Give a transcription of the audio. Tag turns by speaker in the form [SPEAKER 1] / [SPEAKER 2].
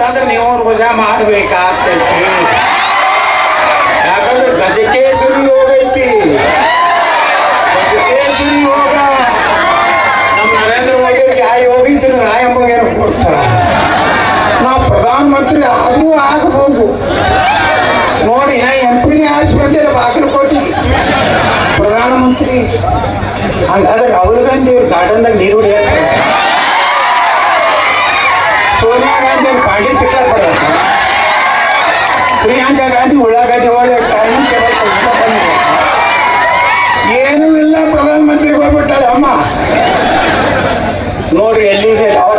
[SPEAKER 1] ಅಂತಂದ್ರೆ ನೀವು ರೋಜಾ ಮಾಡ್ಬೇಕಾಗ್ತೈತಿ ಯಾಕಂದ್ರೆ ಗಜಕೇಸರಿ ಯೋಗ ಐತಿ ಗಜಕೇಸರಿ ಯೋಗ ನಮ್ಮ ನರೇಂದ್ರ ಮೋದಿ ಅವ್ರಿಗೆ ಆ ಯೋಗ ಇದ್ರೆ ನಾ ಎಂಬಗೆ ಕೊಡ್ತಾರ ನಾವು ಪ್ರಧಾನ ಮಂತ್ರಿ ಆದ್ರೂ ಆಗಬಹುದು ನೋಡಿ ನಾ ಎಂ ಪಿನೇ ಆಚೆ ಬಂದಿಲ್ಲ ಬಾಗಲಕೋಟೆ ಪ್ರಧಾನಮಂತ್ರಿ ಹಾಗಾದ್ರೆ ರಾಹುಲ್ ಗಾಂಧಿ ಅವ್ರ ಗಾರ್ಡನ್ದಾಗ ನೀರು ಹೊಡಿಯಕ್ಕೆ ಸೋನಿಯಾ ಗಾಂಧಿ ಅವ್ರು ಪಾಂಡಿ ತಿಕ್ಲಕ್ ಬರತ್ತ ಪ್ರಿಯಾಂಕಾ ಗಾಂಧಿ ಉಳ್ಳಾಗಡ್ಡಿ ಒಳ್ಳೆ ಟೈಮ್ ಏನೂ ಇಲ್ಲ ಪ್ರಧಾನಮಂತ್ರಿಗೆ ಹೋಗ್ಬಿಟ್ಟಾಳೆ ಅಮ್ಮ ನೋಡ್ರಿ ಎಲ್ಲಿದೆ ಅವ